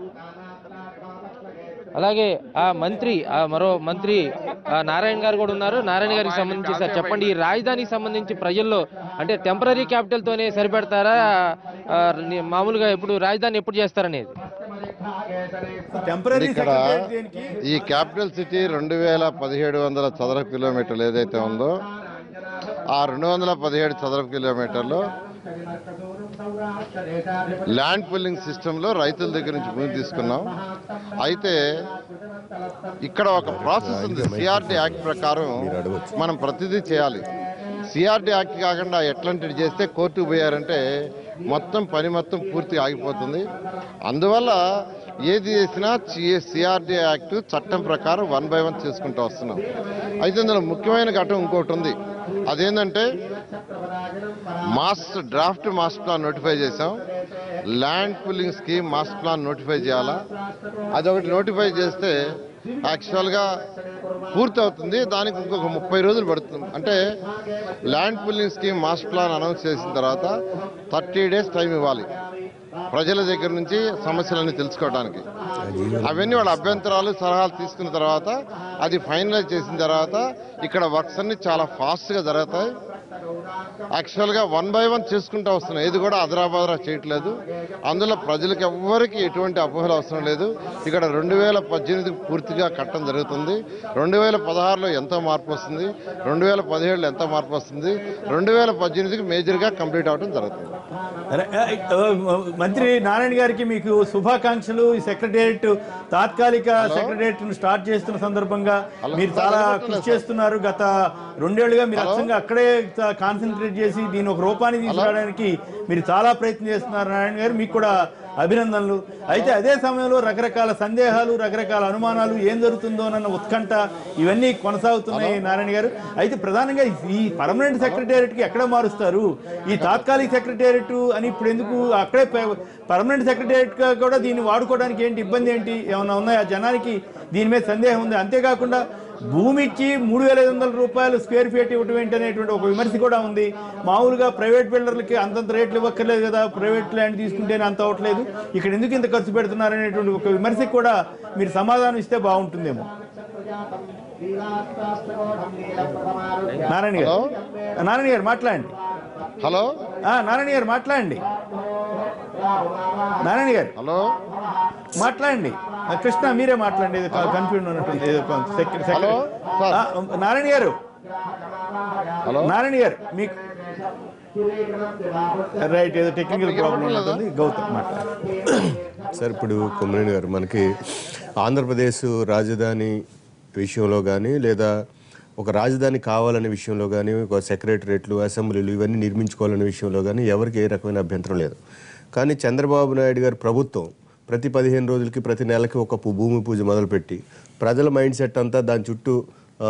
అలాగే ఆ మంత్రి ఆ మరో మంత్రి ఆ నారాయణ గారు కూడా ఉన్నారు నారాయణ గారికి సంబంధించి సార్ చెప్పండి ఈ రాజధానికి సంబంధించి ప్రజల్లో అంటే టెంపరీ క్యాపిటల్ తోనే సరిపెడతారా ఆ, ని- మామూలుగా ఎప్పుడు రాజధాని ఎప్పుడు చేస్తారనేది టెంపరీ ఇక్కడ ఈ క్యాపిటల్ సిటీ రెండు వేల పదిహేడు వందల చదరపు కిలోమీటర్లు ఏదైతే ఉందో ఆ రెండు వందల పదిహేడు చదరపు కిలోమీటర్లు ల్యాండ్ పుల్లింగ్ సిస్టంలో రైతుల దగ్గర నుంచి భూమి తీసుకున్నాం అయితే ఇక్కడ ఒక ప్రాసెస్ ఉంది సిఆర్డి యాక్ట్ ప్రకారం మనం ప్రతిదీ చేయాలి సిఆర్డి యాక్ట్ కాకుండా ఎట్లాంటివి చేస్తే కోర్టుకు పోయారంటే మొత్తం పని మొత్తం పూర్తిగా ఆగిపోతుంది అందువల్ల ఏది చేసినా సిఆర్డి యాక్ట్ చట్టం ప్రకారం వన్ బై వన్ చేసుకుంటూ వస్తున్నాం అయితే ఇందులో ముఖ్యమైన ఘటన ఇంకోటి ఉంది అదేంటంటే master draft master plan notify చేసాం land pooling scheme master plan notify చేయాలా అదొకటి నోటిఫై చేస్తే యాక్చువల్గా పూర్తి అవుతుంది దానికి ఇంకొక ముప్పై రోజులు పడుతుంది అంటే land pooling scheme master plan announce చేసిన తర్వాత థర్టీ డేస్ టైం ఇవ్వాలి ప్రజల దగ్గర నుంచి సమస్యలన్నీ తెలుసుకోవడానికి అవన్నీ వాళ్ళ అభ్యంతరాలు సలహాలు తీసుకున్న తర్వాత అది ఫైనలైజ్ చేసిన తర్వాత ఇక్కడ వర్క్స్ అన్ని చాలా ఫాస్ట్గా జరుగుతాయి యాక్చువల్గా వన్ బై వన్ చేసుకుంటూ వస్తున్నాయి ఇది కూడా అదరాబాదరా చేయట్లేదు అందులో ప్రజలకు ఎవ్వరికి ఎటువంటి అపోహలు అవసరం లేదు ఇక్కడ రెండు వేల పద్దెనిమిదికి పూర్తిగా కట్టడం జరుగుతుంది రెండు వేల పదహారులో ఎంత మార్పు వస్తుంది రెండు వేల పదిహేడులో ఎంత మార్పు వస్తుంది రెండు వేల పద్దెనిమిదికి మేజర్గా కంప్లీట్ అవడం జరుగుతుంది అరే, ఆ, ఆ, మంత్రి నారాయణ గారికి మీకు శుభాకాంక్షలు ఈ సెక్రటేరియట్ తాత్కాలిక సెక్రటేరియట్ ను స్టార్ట్ చేస్తున్న సందర్భంగా మీరు చాలా కృషి చేస్తున్నారు గత రెండేళ్లుగా మీరు అచ్చంగా అక్కడే కాన్సన్ట్రేట్ చేసి దీని ఒక రూపాన్ని తీసుకురావడానికి మీరు చాలా ప్రయత్నం చేస్తున్నారు నారాయణ గారు మీకు కూడా అభినందనలు అయితే అదే సమయంలో రకరకాల సందేహాలు రకరకాల అనుమానాలు ఏం జరుగుతుందోనన్న ఉత్కంఠ ఇవన్నీ కొనసాగుతున్నాయి నారాయణ గారు అయితే ప్రధానంగా ఈ పర్మనెంట్ సెక్రటేరియట్ కి ఎక్కడ మారుస్తారు ఈ తాత్కాలిక సెక్రటేరియట్ అని ఇప్పుడు ఎందుకు అక్కడే పర్మనెంట్ సెక్రటేరియట్ గా కూడా దీన్ని వాడుకోవడానికి ఏంటి ఇబ్బంది ఏంటి ఏమైనా ఉన్నాయా జనానికి దీని మీద సందేహం ఉంది అంతేకాకుండా భూమి ఇచ్చి మూడు వేల ఐదు వందల రూపాయలు స్క్వేర్ ఫీట్ ఇవ్వటం ఏంటి అనేటువంటి ఒక విమర్శ కూడా ఉంది మామూలుగా ప్రైవేట్ బిల్డర్లకి అంతంత రేట్లు ఇవ్వక్కర్లేదు కదా ప్రైవేట్ ల్యాండ్ తీసుకుంటేనే అంత అవ్వట్లేదు ఇక్కడ ఎందుకు ఇంత ఖర్చు పెడుతున్నారు అనేటువంటి ఒక విమర్శకు కూడా మీరు సమాధానం ఇస్తే బాగుంటుందేమో నారాయణ గారు నారాయణ గారు మాట్లాడండి హలో నారాయణ గారు మాట్లాడండి నారాయణ గారు హలో మాట్లాడండి ఆ, కృష్ణ మీరే మాట్లాడండి ఏదో కన్ఫ్యూజన్ ఉన్నట్టుంది ఏదో కొంత సెక్ర- సెక్ర- హలో, సార్. ఆ, నారాయణ గారు హలో నారాయణ గారు మీకు రైట్ ఏదో టెక్నికల్ ప్రాబ్లం ఉన్నట్టుంది గౌతమ్ మాట్లాడు సార్ ఇప్పుడు కొమ్మరేణి గారు మనకి ఆంధ్రప్రదేశ్ రాజధాని విషయంలో కానీ లేదా ఒక రాజధాని కావాలనే విషయంలో కానీ ఒక సెక్రటరేట్లు అసెంబ్లీలు ఇవన్నీ నిర్మించుకోవాలనే విషయంలో కానీ ఎవరికి ఏ రకమైన అభ్యంతరం లేదు కానీ చంద్రబాబు నాయుడు గారి ప్రభుత్వం ప్రతి పదిహేను రోజులకి ప్రతి నెలకి ఒక పు- భూమి పూజ మొదలుపెట్టి ప్రజల మైండ్ సెట్ అంతా దాని చుట్టూ ఆ,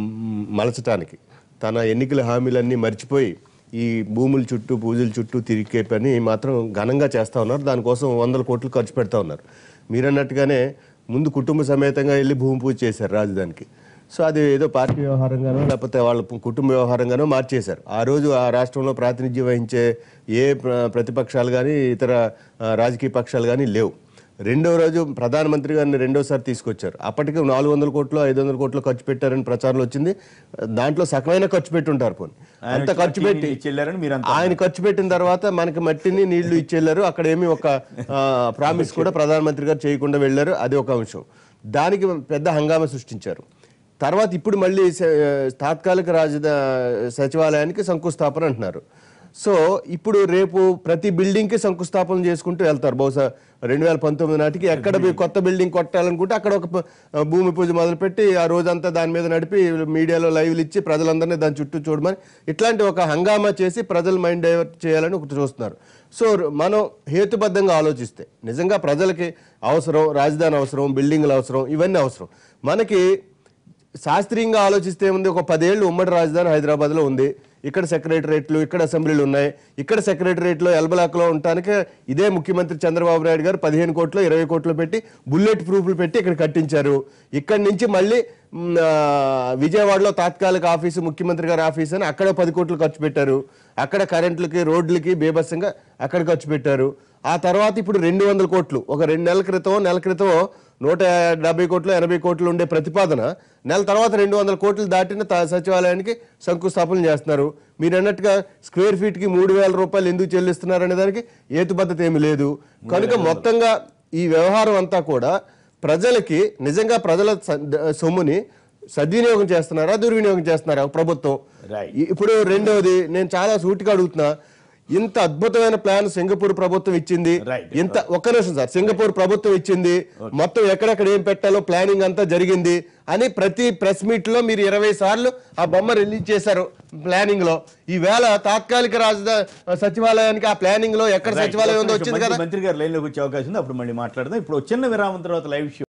మలచటానికి తన ఎన్నికల హామీలన్నీ మర్చిపోయి ఈ భూముల చుట్టూ పూజల చుట్టూ తిరిగే పని మాత్రం ఘనంగా చేస్తూ ఉన్నారు దానికోసం వందల కోట్లు ఖర్చు పెడతా ఉన్నారు మీరన్నట్టుగానే ముందు కుటుంబ సమేతంగా వెళ్ళి భూమి పూజ చేశారు రాజధానికి సో అది ఏదో పార్టీ వ్యవహారంగానో లేకపోతే వాళ్ళ కుటుంబ వ్యవహారంగానో మార్చేశారు ఆ రోజు ఆ రాష్ట్రంలో ప్రాతినిధ్యం వహించే ఏ ప్ర- ప్రతిపక్షాలు కానీ ఇతర ఆ, రాజకీయ పక్షాలు కానీ లేవు రెండో రోజు ప్రధానమంత్రి గారిని రెండోసారి తీసుకొచ్చారు అప్పటికి నాలుగు వందల కోట్లు ఐదు వందల కోట్లు ఖర్చు పెట్టారని ప్రచారం వచ్చింది దాంట్లో సగమైన ఖర్చు పెట్టి ఉంటారు పోనీ ఆయన అంత ఖర్చు పెట్టి చెల్లారని మీరు అంత ఆయన ఖర్చు పెట్టిన తర్వాత మనకి మట్టిని నీళ్లు ఇచ్చేళ్ళారు అక్కడ ఏమి ఒక ప్రామిస్ కూడా ప్రధానమంత్రి గారు చేయకుండా వెళ్ళారు అది ఒక అంశం దానికి పెద్ద హంగామా సృష్టించారు తర్వాత ఇప్పుడు మళ్ళీ స- తాత్కాలిక రాజధా సచివాలయానికి శంకుస్థాపన అంటున్నారు సో ఇప్పుడు రేపు ప్రతి బిల్డింగ్కి శంకుస్థాపన చేసుకుంటూ వెళ్తారు బహుశా రెండు వేల పంతొమ్మిది నాటికి ఎక్కడ బి- కొత్త బిల్డింగ్ కొట్టాలనుకుంటే అక్కడ ఒక ప- భూమి పూజ మొదలుపెట్టి ఆ రోజంతా దాని మీద నడిపి మీడియాలో లైవ్లు ఇచ్చి ప్రజలందరినీ దాని చుట్టూ చూడమని ఇట్లాంటి ఒక హంగామా చేసి ప్రజల మైండ్ డైవర్ట్ చేయాలని ఒకటి చూస్తున్నారు సో ర- మనం హేతుబద్ధంగా ఆలోచిస్తే నిజంగా ప్రజలకి అవసరం రాజధాని అవసరం బిల్డింగ్లు అవసరం ఇవన్నీ అవసరం మనకి శాస్త్రీయంగా ఆలోచిస్తే ఉంది ఒక పదేళ్ళు ఉమ్మడి రాజధాని హైదరాబాద్లో ఉంది ఇక్కడ సెక్రటరేట్లు ఇక్కడ అసెంబ్లీలు ఉన్నాయి ఇక్కడ సెక్రటరేట్లో ఎల్బలాక్లో ఉండటానికి ఇదే ముఖ్యమంత్రి చంద్రబాబు నాయుడు గారు పదిహేను కోట్లు ఇరవై కోట్లు పెట్టి బుల్లెట్ ప్రూఫ్లు పెట్టి ఇక్కడ కట్టించారు ఇక్కడి నుంచి మళ్ళీ మ్, ఆ, విజయవాడలో తాత్కాలిక ఆఫీసు ముఖ్యమంత్రి గారి ఆఫీస్ అని అక్కడ పది కోట్లు ఖర్చు పెట్టారు అక్కడ కరెంట్లకి రోడ్లకి బీభత్సంగా అక్కడ ఖర్చు పెట్టారు ఆ తర్వాత ఇప్పుడు రెండు వందల కోట్లు ఒక రెండు నెలల క్రితం నెల క్రితం నూట డెబ్బై కోట్లు ఎనభై కోట్లు ఉండే ప్రతిపాదన నెల తర్వాత రెండు వందల కోట్లు దాటిన త- సచివాలయానికి శంకుస్థాపన చేస్తున్నారు మీరు అన్నట్టుగా స్క్వేర్ ఫీట్కి మూడు వేల రూపాయలు ఎందుకు చెల్లిస్తున్నారు అనే దానికి ఏతుబద్ధత ఏమీ లేదు కనుక మొత్తంగా ఈ వ్యవహారం అంతా కూడా ప్రజలకి నిజంగా ప్రజల స- ద- సొమ్ముని సద్వినియోగం చేస్తున్నారా దుర్వినియోగం చేస్తున్నారా ప్రభుత్వం Right. ఇ- ఇప్పుడు రెండవది నేను చాలా సూటిగా అడుగుతున్నా ఇంత అద్భుతమైన ప్లాన్ సింగపూర్ ప్రభుత్వం ఇచ్చింది ఇంత ఒక్క నిమిషం సార్ సింగపూర్ ప్రభుత్వం ఇచ్చింది మొత్తం ఎక్కడెక్కడ ఏం పెట్టాలో ప్లానింగ్ అంతా జరిగింది అని ప్రతి ప్రెస్ మీట్ లో మీరు ఇరవై సార్లు ఆ బొమ్మ రిలీజ్ చేశారు ప్లానింగ్ లో ఈవేళ తాత్కాలిక రాజధాని సచివాలయానికి ఆ ప్లానింగ్ లో ఎక్కడ Right. సచివాలయం ఉందో ఒక్క నిమిషం, వచ్చింది మంత్రి- కదా మంత్రి గారు లైన్లోకి వచ్చే అవకాశం ఉంది అప్పుడు మళ్ళీ మాట్లాడదాం ఇప్పుడు ఒక చిన్న విరామం తర్వాత లైవ్ షో